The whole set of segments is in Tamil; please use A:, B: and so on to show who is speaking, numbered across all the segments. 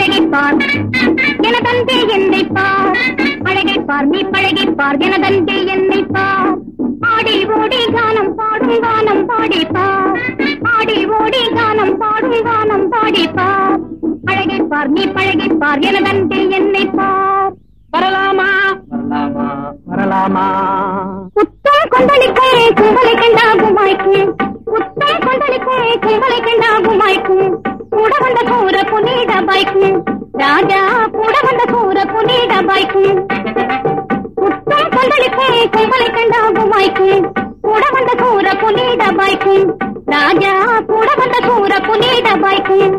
A: பழகிப்பார் எனதன்பே என்னை பார் அழகைப்பார் நீ பழகிப்பார் எனதன்பே என்னை பார் ஆடி ஓடி கானம் பாடும் கானம் பாடிப்பார் ஆடி ஓடி கானம் பாடும் கானம் பாடிப்பார் அழகைப்பார் நீ பழகிப்பார் எனதன்பே என்னை பார்
B: வரலாமா வரலாமா வரலாமா
A: புத்தம் கொந்தளிக்கே கும்பலை கண்டாகுமாய்க்கும் புத்தம் கொந்தளிக்கே கும்பலை கண்டாகுமாய்க்கும் கூட வந்த கூற புனித பாய்க்கும் ராஜா கூட வந்த கூற புனித பாய்க்கும் புத்தம் கொந்தளிக்கே கும்பலை கண்டாகுமாய்க்கும் கூட வந்த கூற புனித பாய்க்கும் ராஜா கூட வந்த கூற புனித பாய்க்கும்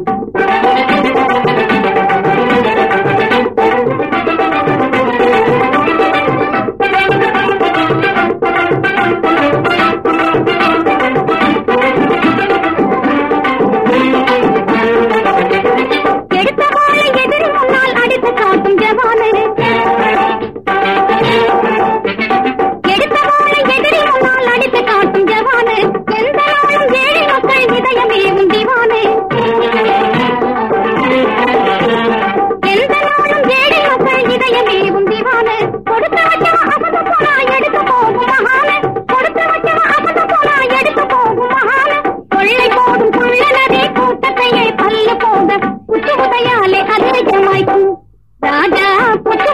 A: எடுத்த வாழை எதிரி முன்னால் அடித்து காட்டும் ஜவானு எடுத்த வாழை எதிரி முன்னால் அடித்து காட்டும் ஜவானு எந்த நாளும் ஏழை மக்கள் இதயமே உண்டிவானு எந்த நாளும் ஏழை மக்கள் இதயமே உண்டிவானு கொடுத்து வச்சவன் அசந்து போனா எடுத்து போகும் மகானு கொடுத்து வச்சவன் அசந்து போனா எடுத்து போகும் மகானு கொள்ளை போடும் கொள்ளனரே கூட்டத்தையே பல்லு போக புத்து உதையாலே அதிர்ஜமாய்க்கும் ராஜா புத்து